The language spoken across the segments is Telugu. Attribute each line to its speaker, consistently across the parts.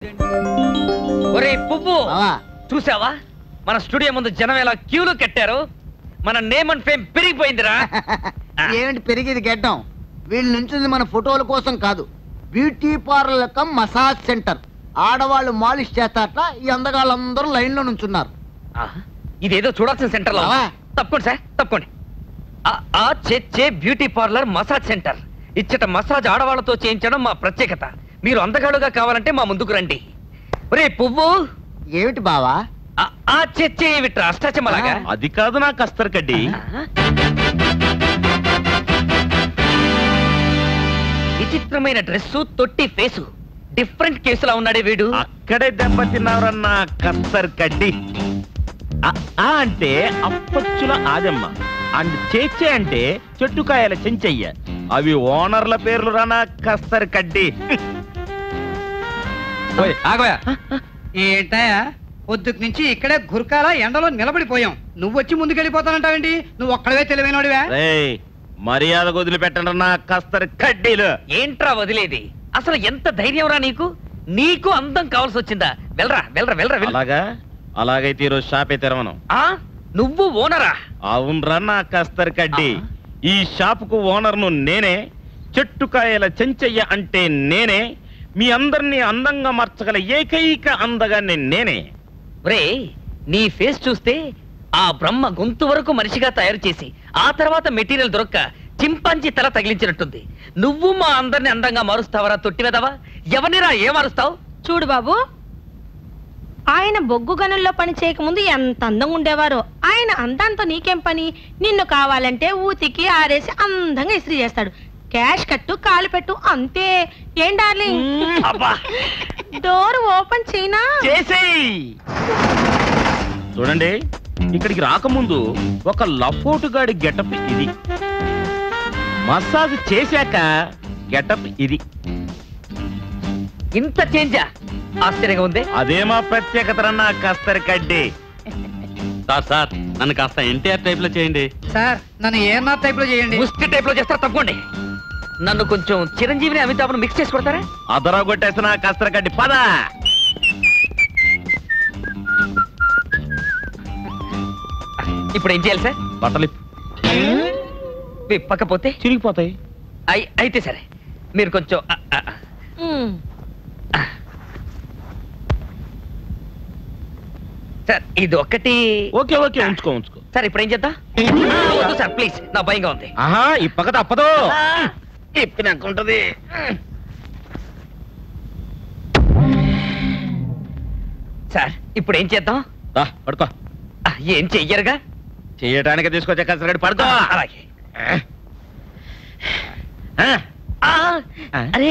Speaker 1: ఒరే పువ్వు
Speaker 2: బావా
Speaker 1: చూసావా మన స్టూడియో ముందు జనం ఎలా క్యూలు కట్టారు మన నేమ్ అండ్ ఫేమ్ పెరిగిపోయిందిరా
Speaker 2: ఏమిటి పెరిగేది గెడ్డం వీళ్ళు నుంచింది మన ఫోటోల కోసం కాదు beauty parlour come massage centre ఆడవాళ్ళు మాలిష్ చేస్తారట ఈ అందగాళ్ళందరూ లైన్ లో నుంచున్నారు
Speaker 1: ఆ, ఇదేదో చూడాల్సిన సెంటర్ లో
Speaker 2: బావా.
Speaker 1: తప్పకోండి సార్ తప్పకోండి ఆ, ఆ చే బ్యూటీ పార్లర్ మసాజ్ సెంటర్ ఇచ్చట మసాజ్ ఆడవాళ్ళతో చేయించడం మా ప్రత్యేకత మీరు అందగాడుగా కావాలంటే మా ముందుకు రండి ఒరే పువ్వు
Speaker 2: ఏమిటి బావా
Speaker 1: ఆ, ఆ చే విట్రా అష్టాచమలాగా
Speaker 3: అది కాదు నా కస్తర్ కడ్డి
Speaker 1: విచిత్రమైన డ్రెస్సు తొట్టి ఫేసు డిఫరెంట్ కేసులా ఉన్నాడే వీడు
Speaker 3: అక్కడే దెబ్బతిన్నారన్న కస్తర్ కడ్డి ఆ ఆ అంటే అప్పచ్చుల ఆదమ్మ అండ్ చేచే అంటే చెట్టుకాయల చెంచయ్య అవి ఓనర్ల పేర్లు రానా కస్తర్ కడ్డి
Speaker 4: ఆగోయా ఏంటయా పొద్దుకు నుంచి ఇక్కడే గురకాల ఎండలో నిలబడిపోయాం నువ్వు వచ్చి ముందుకెళ్ళిపోతానంటావేంటి నువ్వు ఒక్కడవే తెలివైనోడివా
Speaker 3: రేయ్ మర్యాద వదిలిపెట్టండి నా కస్తర్ కడ్డీలు
Speaker 1: ఏంట్రా వదిలేది అసలు ఎంత ధైర్యం రా నీకు నీకు అందం కావాల్సి వచ్చిందా వెళ్ళరా వెళ్ళరా వెళ్ళరా వెళ్ళు.
Speaker 3: అలాగా అలాగైతే ఈరోజు షాపే తెరవను
Speaker 1: ఆ నువ్వు ఓనరా
Speaker 3: అవునరా నా కస్తర్ కడ్డి ఈ షాపుకు ఓనర్ను నేనే చెట్టుకాయల చెంచయ్య అంటే నేనే మీ అందరినీ అందంగా మార్చగల ఏకైక అందగాన్ని నేనే
Speaker 1: ఒరే నీ ఫేస్ చూస్తే ఆ బ్రహ్మ గొంతు వరకు మనిషిగా తయారు చేసి ఆ తర్వాత మెటీరియల్ దొరక్క చింపాంజీ తల తగిలించినట్టుంది నువ్వు మా అందరిని అందంగా మారుస్తావరా తొట్టివెదవా ఎవరినిరా ఏ మారుస్తావు
Speaker 5: చూడు బాబు ఆయన బొగ్గు గనుల్లో పని చేయకముందు ఎంత అందంగా ఉండేవారో ఆయన అందంతో నీకేం పని నిన్ను కావాలంటే ఊతికి ఆరేసి అందంగా ఇస్త్రీ చేస్తాడు క్యాష్ కట్టు కాలు పెట్టు అంతే ఏం డార్లింగ్
Speaker 1: అబ్బా
Speaker 5: డోర్ ఓపెన్ చేయనా
Speaker 3: చేసేయ్ చూడండి ఇక్కడికి రాకముందు ఒక లఫోటుగాడి గెటప్ ఇది మసాజ్ చేశాక గెటప్ ఇది
Speaker 1: ఇంత చేంజా ఆశ్చర్యంగా ఉంది
Speaker 3: అదే మా ప్రత్యేకత నా కస్తర్ కడ్డి
Speaker 6: సార్ సార్ నన్ను కాస్త ఎన్టీఆర్ టైప్ లో చేయండి
Speaker 4: సార్ నన్ను ఏమన్నా టైప్ లో చేయండి
Speaker 1: ముష్టి టైప్ లో చేస్తారు తప్పకోండి నన్ను కొంచెం చిరంజీవిని అమితాబ్ను మిక్స్ చేసి కొడతారా
Speaker 3: అదరా కొట్టేసిన కస్తర్ కడ్డి పద
Speaker 1: ఇప్పుడు ఏం చేయాలి సార్
Speaker 3: బట్టలు
Speaker 1: విప్పకపోతే
Speaker 3: చిరిగిపోతాయి
Speaker 1: అయి- అయితే సరే మీరు కొంచెం ఆ, ఆ, ఆ.
Speaker 5: ఉమ్.
Speaker 1: సార్ ఇది ఒక్కటి
Speaker 3: ఓకే ఓకే ఉంచుకో ఉంచుకో
Speaker 1: సార్ ఇప్పుడు ఏం చేద్దాం ఆ, వద్దు సార్ ప్లీజ్ నా భయంగా ఉంది
Speaker 3: ఆహా ఇప్పక తప్పదు
Speaker 1: ఆ,
Speaker 3: ఇప్పినాకుంటది
Speaker 1: సార్ ఇప్పుడు ఏం చేద్దాం
Speaker 3: దా, పడుకో
Speaker 1: ఆ, ఏం చెయ్యరుగా
Speaker 3: చేయటానికి తీసుకొచ్చే కస్తర్ కడ్డి పడుకో
Speaker 1: ఆ, అలాగే
Speaker 3: ఆ,
Speaker 1: ఆ,
Speaker 3: ఆ.
Speaker 1: అరే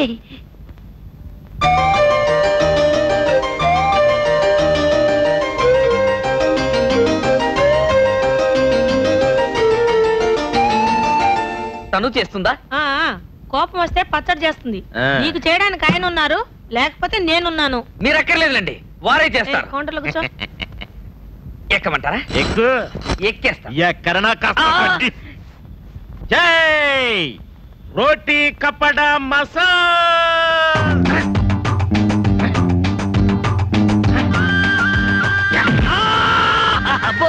Speaker 1: తను చేస్తుందా
Speaker 5: ఆ, ఆ, కోపం వస్తే పచ్చడి చేస్తుంది
Speaker 3: ఆ.
Speaker 5: నీకు చేయడానికి ఆయన ఉన్నారు లేకపోతే నేనున్నాను
Speaker 1: మీరు అక్కర్లేదులేండి వారే
Speaker 5: ఏ,
Speaker 1: చేస్తారు
Speaker 5: కౌంటర్లో కూర్చో
Speaker 1: ఎక్కమంటారా
Speaker 3: ఎక్కు
Speaker 1: ఎక్కేస్తా
Speaker 3: ఎక్కడనా కస్తర్
Speaker 1: ఆ.
Speaker 3: కడ్డి జై రోటీ కప్పడ మసా
Speaker 1: అబ్బో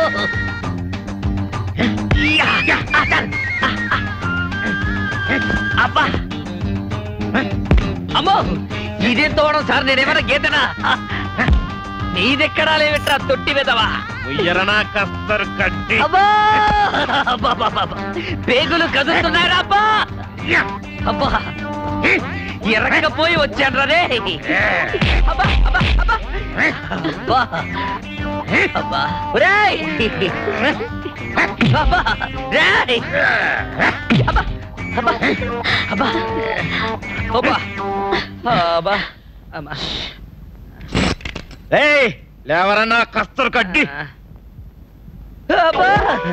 Speaker 1: యా, యా, ఆ, సార్. ఆ, ఆ. అబ్బా అమ్మో ఇదేం తోవడం సార్ నేనేమైనా గీతనా నీదెక్కడా లేవిట్రా తొట్టి వెదవా
Speaker 3: ఉయ్యరనా కస్తర్ కడ్డి
Speaker 1: అబ్బా అబ్బా, అబ్బా, అబ్బా. పేగులు కదులుతున్నారా అబ్బా అబ్బా ఎరగపోయి వచ్చాను రే అబ్బా అబ్బా అబ్బా అబ్బా అబ్బా ఒరేయ్ అబ్బా రేయ్ అబ్బా అబ్బా అబ్బా అబ్బా అబ్బా అమ్మా
Speaker 3: ఏయ్ లేవరన్నా కస్తర్ కడ్డి
Speaker 1: అబ్బా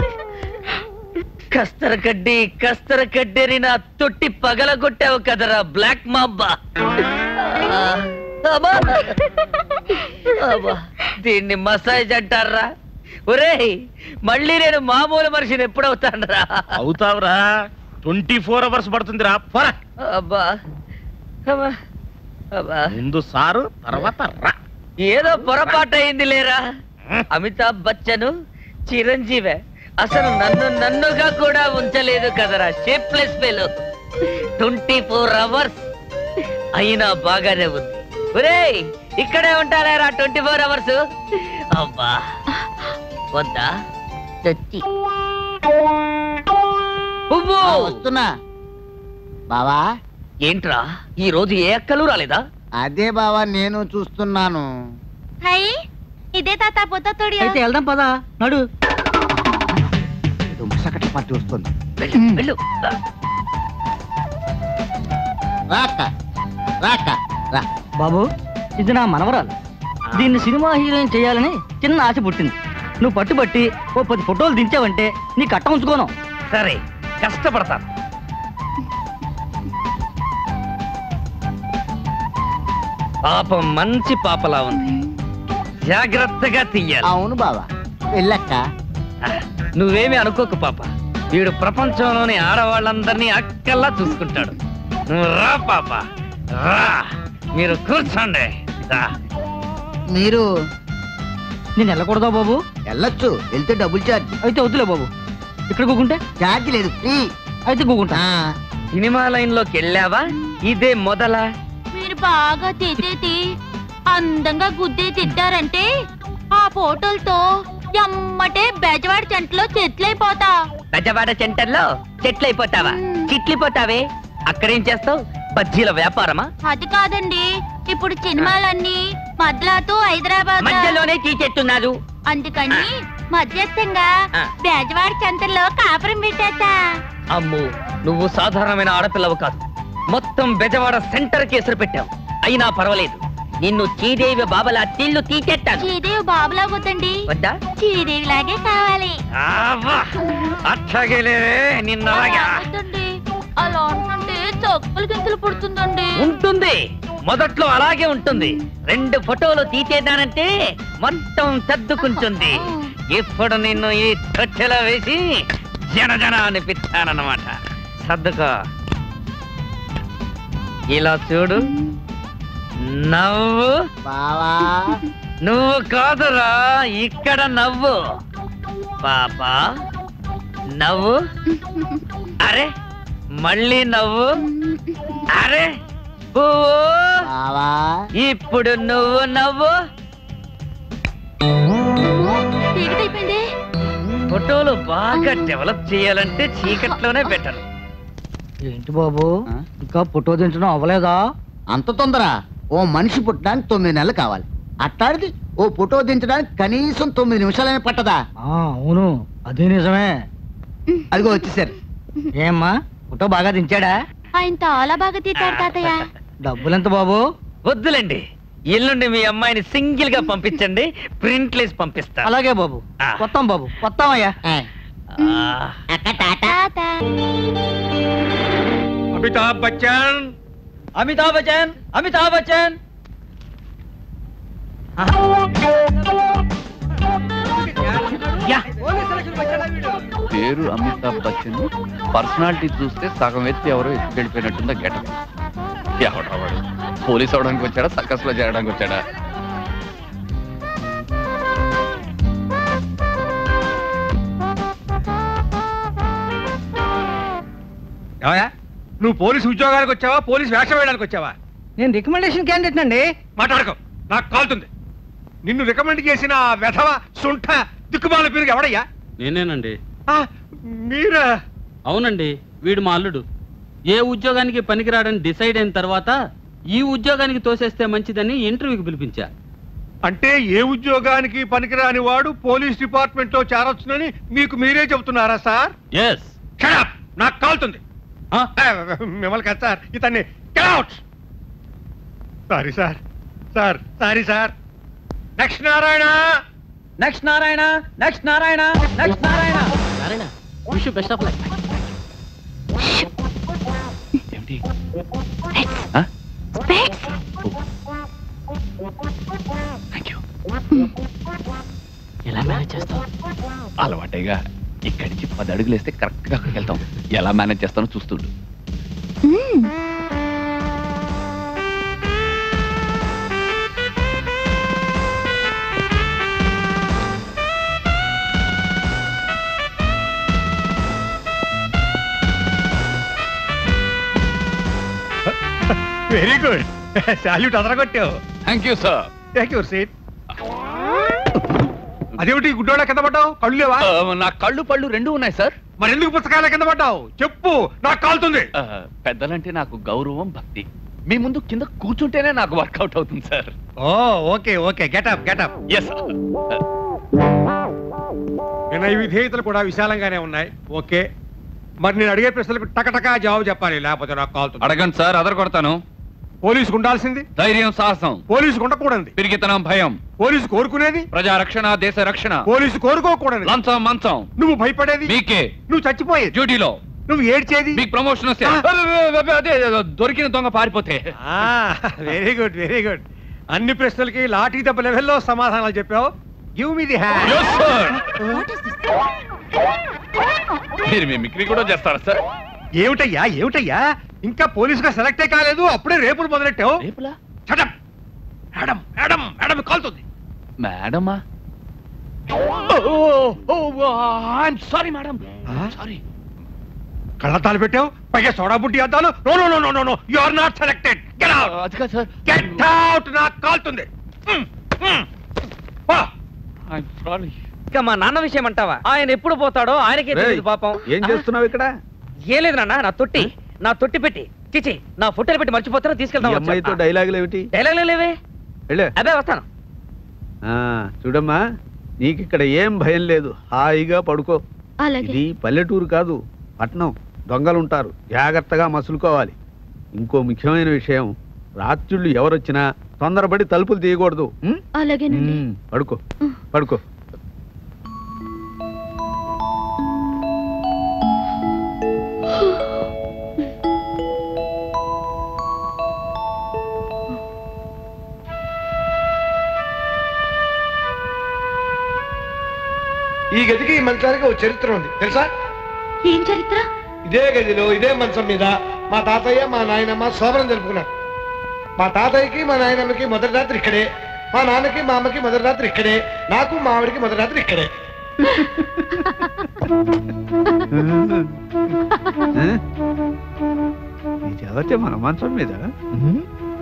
Speaker 1: కస్తర కడ్డి కస్తర కడ్డేని నా తొట్టి పగలగొట్టావు కదరా బ్లాక్ మాబ్బా అబ్బా అబ్బా దీన్ని మసాజ్ అంటారా ఒరేయ్ మళ్ళీ నేను మామూలు మనిషిని ఎప్పుడవుతానరా
Speaker 3: అవుతావురా ట్వంటీ ఫోర్ అవర్స్ పడుతుందిరా పోరా
Speaker 1: అబ్బా అబ్బా అబ్బా.
Speaker 3: ముందు సారు తర్వాత రా
Speaker 1: ఏదో పొరపాటు అయింది లేరా అమితాబ్ బచ్చన్ చిరంజీవి అసలు నన్ను నన్నుగా కూడా ఉంచలేదు కదరా షేప్లెస్ పేలు ట్వంటీ ఫోర్ అవర్స్ అయినా బాగానే ఉంది ఒరేయ్ ఇక్కడే ఉంటారా ట్వంటీ ఫోర్ అవర్స్ అబ్బా వద్దా తెచ్చి పువ్వు
Speaker 2: ఆ, వస్తున్నా బావా
Speaker 1: ఏంట్రా ఈ రోజు ఏ అక్కలు రాలేదా
Speaker 2: అదే బావా నేను చూస్తున్నాను
Speaker 5: హై ఇదే తాత పొద్దుతోడి
Speaker 4: అయితే వెళ్దాం పదా నడు
Speaker 2: ఏదో ముసకట పట్టి వస్తుంది
Speaker 1: వెళ్ళు వెళ్ళు
Speaker 2: రాక రాక రా
Speaker 4: బాబు ఇది నా మనవరాలు దీన్ని సినిమా హీరోయిన్ చేయాలని చిన్న ఆశ పుట్టింది నువ్వు పట్టుబట్టి ఓ పది ఫోటోలు దించావంటే నీ కట్ట ఉంచుకోను
Speaker 1: సరే కష్టపడతాను పాపం మంచి పాపలా ఉంది జాగ్రత్తగా తీయాలి
Speaker 2: అవును బావా వెళ్ళక్క
Speaker 1: ఆ, నువ్వేమీ అనుకోకు పాప వీడు ప్రపంచంలోని ఆడవాళ్ళందరినీ అక్కల్లా చూసుకుంటాడు నువ్వు రా పాప రా మీరు కూర్చోండి రా.
Speaker 2: మీరు
Speaker 4: నేను వెళ్ళకూడదా బాబు
Speaker 2: వెళ్ళొచ్చు వెళ్తే డబుల్ ఛార్జ్
Speaker 4: అయితే వద్దులే బాబు ఇక్కడ కూకుంటే
Speaker 2: ఛార్జ్ లేదు ఫ్రీ
Speaker 4: అయితే కూకుంటా
Speaker 2: ఆ,
Speaker 1: సినిమా లైన్ లోకి వెళ్ళావా ఇదే మొదలా
Speaker 7: మీరు బాగా తీసేది అందంగా గుద్దే తిట్టారంటే ఆ ఫోటోలతో ఎమ్మటే బెజవాడి చెంటలో చెట్లైపోతా
Speaker 1: బెజవాడ సెంటర్ లో చెట్లయిపోతావా చిట్లిపోతావే అక్కడేం చేస్తావు బజ్జీల వ్యాపారమా
Speaker 7: అది కాదండి ఇప్పుడు సినిమాలన్నీ మద్లాతో హైదరాబాద్
Speaker 1: మధ్యలోనే తీసేస్తున్నారు
Speaker 7: అందుకని మధ్యస్థంగా
Speaker 1: ఆ.
Speaker 7: బెజవాడి చెంతలో కాపురం పెట్టేస్తా
Speaker 1: అమ్ము నువ్వు సాధారణమైన ఆడపిల్లవు కాదు మొత్తం బెజవాడ సెంటర్ కేసులు పెట్టావు అయినా పర్వాలేదు నిన్ను చీదేవి బాబలా తిల్లు తీసేస్తాను
Speaker 7: శ్రీదేవి బాబులా వద్దండి
Speaker 1: వద్దా
Speaker 7: శ్రీదేవి లాగే కావాలి
Speaker 1: అట్లాగే నిన్న
Speaker 7: అలా వద్దండి. అలా ఉంటుంటే చొప్పులు గింతలు పుడుతుందండి
Speaker 1: ఉంటుంది మొదట్లో అలాగే ఉంటుంది రెండు ఫోటోలు తీసేదానంటే మొత్తం సర్దుకుంటుంది ఇప్పుడు నిన్ను ఈ తొట్టెలో వేసి జన జన అనిపిస్తానన్నమాట సర్దుకో ఇలా చూడు నవ్వు
Speaker 2: బావా
Speaker 1: నువ్వు కాదురా ఇక్కడ నవ్వు పాప నవ్వు అరే మళ్ళీ నవ్వు అరే పువ్వు
Speaker 2: బావా
Speaker 1: ఇప్పుడు నువ్వు నవ్వు
Speaker 7: చీకటైపోయింది
Speaker 1: ఫోటోలు బాగా డెవలప్ చేయాలంటే చీకట్లోనే బెటర్
Speaker 4: ఏంటి బాబు
Speaker 2: ఆ?
Speaker 4: ఇంకా ఫోటో దించడం అవ్వలేదా
Speaker 2: అంత తొందర ఓ మనిషి పుట్టడానికి తొమ్మిది నెలలు కావాలి అట్లాంటిది ఓ ఫోటో దించడానికి కనీసం తొమ్మిది నిమిషాలనే పట్టదా
Speaker 4: ఆ, అవును అదే నిజమే
Speaker 2: అదిగో వచ్చేసారు
Speaker 4: ఏమ్మా ఫోటో బాగా దించాడా
Speaker 7: ఆయన చాలా బాగా తీశారు తాతయ్య
Speaker 4: డబ్బులెంత బాబు
Speaker 1: వద్దులేండి ఎల్లుండి మీ అమ్మాయిని సింగిల్ గా పంపించండి ప్రింట్లేసి పంపిస్తా
Speaker 4: అలాగే బాబు
Speaker 1: ఆ.
Speaker 4: వస్తాం బాబు వస్తామయ్యా
Speaker 2: ఆ,
Speaker 1: ఆ,
Speaker 7: తాత
Speaker 3: అమితాబ్ బచ్చన్
Speaker 4: అమితాబ్ బచ్చన్ అమితాబ్ బచ్చన్
Speaker 1: యా.
Speaker 8: పేరు అమితాబ్ బచ్చన్ పర్సనాలిటీ చూస్తే సగం ఎత్తి ఎవరో ఎత్తి వెళ్ళిపోయినట్టుందా గెటప్ ఎవడా వాడు పోలీస్ అవడానికి వచ్చాడా సర్కస్ లో చేరడానికి వచ్చాడా
Speaker 3: ఏమయ్యా? నువ్వు పోలీస్ ఉద్యోగానికి వచ్చావా పోలీస్ వేషం వేయడానికి వచ్చావా
Speaker 4: నేను రికమెండేషన్ క్యాండిడేట్ అండి
Speaker 3: మాట్లాడుకో నాకు కాలుతుంది నిన్ను రికమెండ్ చేసిన ఆ వెధవ సుంఠ దిక్కుమాల పేరు ఎవడయ్యా
Speaker 6: నేనేనండి
Speaker 3: ఆ, మీరా
Speaker 6: అవునండి వీడు మా అల్లుడు ఏ ఉద్యోగానికి పనికిరాడని డిసైడ్ అయిన తర్వాత ఈ ఉద్యోగానికి తోసేస్తే మంచిదని ఇంటర్వ్యూకి పిలిపించా
Speaker 3: అంటే ఏ ఉద్యోగానికి పనికిరాని వాడు పోలీస్ డిపార్ట్మెంట్ లో చేరొచ్చునని మీకు మీరే చెబుతున్నారా సార్
Speaker 6: ఎస్
Speaker 3: Shut up! నాకు కాలుతుంది ఆ, మిమ్మల్ని కాదు సార్ ఇతన్ని out sorry sir sir sorry sir next Narayana
Speaker 4: next Narayana next Narayana next Narayana
Speaker 8: ఏమిటి ఆ? Thank you.
Speaker 6: ఎలా మేనేజ్ చేస్తావు
Speaker 8: అలవాటేగా ఇక్కడి నుంచి పది అడుగులు వేస్తే కరెక్ట్ గా అక్కడికి వెళ్తాం ఎలా మేనేజ్ చేస్తానో చూస్తుండు
Speaker 9: వెరీ గుడ్ సాల్యూట్ అదరగొట్టావు
Speaker 8: thank you sir
Speaker 9: thank you seat అదేమిటి గుడ్డోళ్ళ కింద పడ్డావు కళ్ళు లేవా
Speaker 8: నా కళ్ళు పళ్ళు రెండు ఉన్నాయి సార్
Speaker 9: మరి ఎందుకు పుస్తకాల కింద పడ్డావు చెప్పు నాకు కాలుతుంది
Speaker 8: ఆ, పెద్దలంటే నాకు గౌరవం భక్తి మీ ముందు కింద కూర్చుంటేనే నాకు వర్కౌట్ అవుతుంది sir
Speaker 9: oh okay okay getup getup
Speaker 8: yes
Speaker 9: వినయ విధేయతలు కూడా విశాలంగానే ఉన్నాయి ఓకే మరి నేను అడిగే ప్రశ్నలకు టకటకా జవాబు చెప్పాలి లేకపోతే నాకు కాలుతుంది
Speaker 8: అడగండి సార్ అదర కొడతాను
Speaker 9: పోలీసుకు ఉండాల్సింది
Speaker 8: ధైర్యం సాహసం
Speaker 9: పోలీసుకు ఉండకూడదు
Speaker 8: పిరిగితనం భయం
Speaker 9: పోలీసు కోరుకునేది
Speaker 8: ప్రజా రక్షణ దేశ రక్షణ
Speaker 9: పోలీసు కోరుకోకూడదు
Speaker 8: లంచం మంచం
Speaker 9: నువ్వు భయపడేది
Speaker 8: మీకే
Speaker 9: నువ్వు చచ్చిపోయేది
Speaker 8: డ్యూటీలో
Speaker 9: నువ్వు ఏడ్చేది
Speaker 8: మీకు ప్రమోషన్ వస్తే
Speaker 9: ఆ.
Speaker 8: అదే, అదే, అదే, దొరికిన దొంగ పారిపోతే
Speaker 9: వెరీ గుడ్ వెరీ గుడ్ అన్ని ప్రశ్నలకి లాఠీ దెబ్బ లెవెల్లో సమాధానాలు చెప్పావు give me the hand
Speaker 8: Yes, sir. మీరు మిమిక్రీ కూడా చేస్తారా సార్
Speaker 9: ఏమిటయ్యా ఏమిటయ్యా ఇంకా పోలీసుగా సెలెక్టే కాలేదు అప్పుడే రేపులు మొదలెట్టావు
Speaker 8: రేపులా
Speaker 9: చటం మేడం మేడం మేడం కాలుతుంది
Speaker 8: మేడమా ఐఎమ్ సారీ మేడం సారీ
Speaker 9: కళ్ళద్దాలు పెట్టావు పైగా సోడా బుడ్డి అద్దాలు no no no no no you are not selected get out
Speaker 8: అది కాదు సార్
Speaker 9: గెట్ అవుట్ నాకు కాలుతుంది మ్, మ్. పో.
Speaker 8: ఐఎమ్ సారీ
Speaker 1: ఇక మా నాన్న విషయం అంటావా ఆయన ఎప్పుడు పోతాడో ఆయనకే తెలియదు పాపం
Speaker 10: ఏం చేస్తున్నావు ఇక్కడ
Speaker 1: ఏం లేదు నాన్న నా తొట్టి నా తొట్టి పెట్టి చిచి నా ఫోటోలు పెట్టి మర్చిపోతారో
Speaker 10: ఈ
Speaker 1: తీసుకెళ్దాం
Speaker 10: అమ్మాయితో డైలాగులు ఏమిటి
Speaker 1: డైలాగ్ లేవే
Speaker 10: వెళ్ళు
Speaker 1: అదే వస్తాను
Speaker 10: ఆ, చూడమ్మా నీకు ఇక్కడ ఏం భయం లేదు హాయిగా పడుకో
Speaker 7: అలాగే
Speaker 10: ఇది పల్లెటూరు కాదు పట్నం దొంగలుంటారు జాగ్రత్తగా మసులుకోవాలి ఇంకో ముఖ్యమైన విషయం రాత్రుళ్ళు ఎవరొచ్చినా తొందరపడి తలుపులు తీయకూడదు ఉం?
Speaker 7: అలాగేనండి
Speaker 10: ఉం, పడుకో పడుకో
Speaker 9: ఈ గదికి ఈ మంచానికి ఓ చరిత్ర ఉంది తెలుసా
Speaker 7: ఏం చరిత్ర
Speaker 9: ఇదే గదిలో ఇదే మంచం మీద మా తాతయ్య మా నాయనమ్మ శోభనం జరుపుకున్నారు మా తాతయ్యకి మా నాయనమ్మకి మొదటి రాత్రి ఇక్కడే మా నాన్నకి మా అమ్మకి మొదటి రాత్రి ఇక్కడే నాకు మా ఆవిడకి మొదటి రాత్రి ఇక్కడే
Speaker 10: ఆ? ఇది చదివితే మన మంచం మీద ఉం?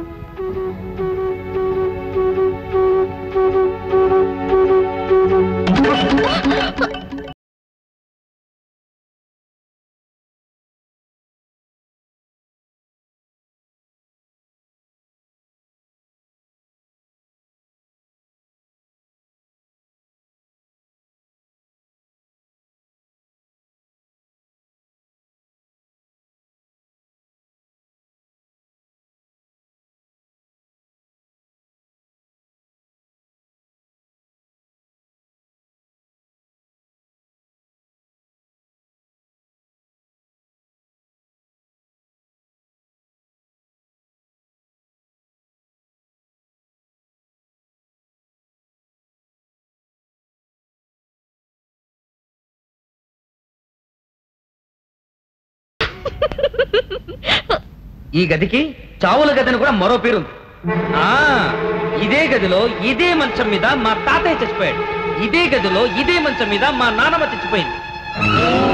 Speaker 1: ఈ గదికి చావుల గదిని కూడా మరో పేరు ఉంది. ఆ ఇదే గదిలో ఇదే మంచం మీద మా తాతయ్య చచ్చిపోయాడు ఇదే గదిలో ఇదే మంచం మీద మా నాన్నమ్మ చచ్చిపోయింది